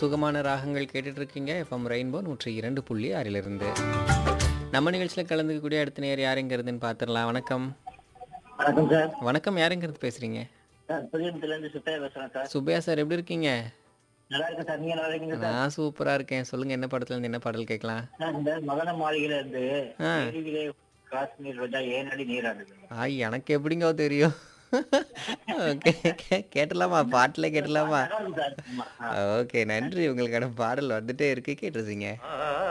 சுகமான ராகங்கள் கேட்டுட்டு இருக்கீங்க எஃப்எம் ரெயின்போ நூற்றி இரண்டு புள்ளி ஆறிலிருந்து நம்ம நிகழ்ச்சியில் கலந்துக்கக்கூடிய அடுத்த நேர் யாருங்கிறதுன்னு பார்த்துடலாம் வணக்கம் வணக்கம் சார் வணக்கம் யாருங்கிறது பேசுறீங்க சார் புதியத்துல இருந்து சுத்தையா பேசுறேன் சார் சுப்பையா சார் எப்படி இருக்கீங்க நல்லா இருக்கேன் சார் நீங்க நல்லா இருக்கீங்க சார் நான் சூப்பரா இருக்கேன் சொல்லுங்க என்ன படத்துல இருந்து என்ன பாடல் கேட்கலாம் சார் இந்த மகன மாளிகையில இருந்து ஆ. ஏரியிலே காஷ்மீர் ரோஜா ஏனடி நீராடுது ஆ எனக்கு எப்படிங்க தெரியும் ஓகே கேட்டலாமா பாட்டில் கேட்டலாமா நல்லா இருக்கு சார் ஆமா. ஆ. ஓகே நன்றி உங்களுக்கான பாடல் வந்துட்டே இருக்கு கேட்டுருந்தீங்க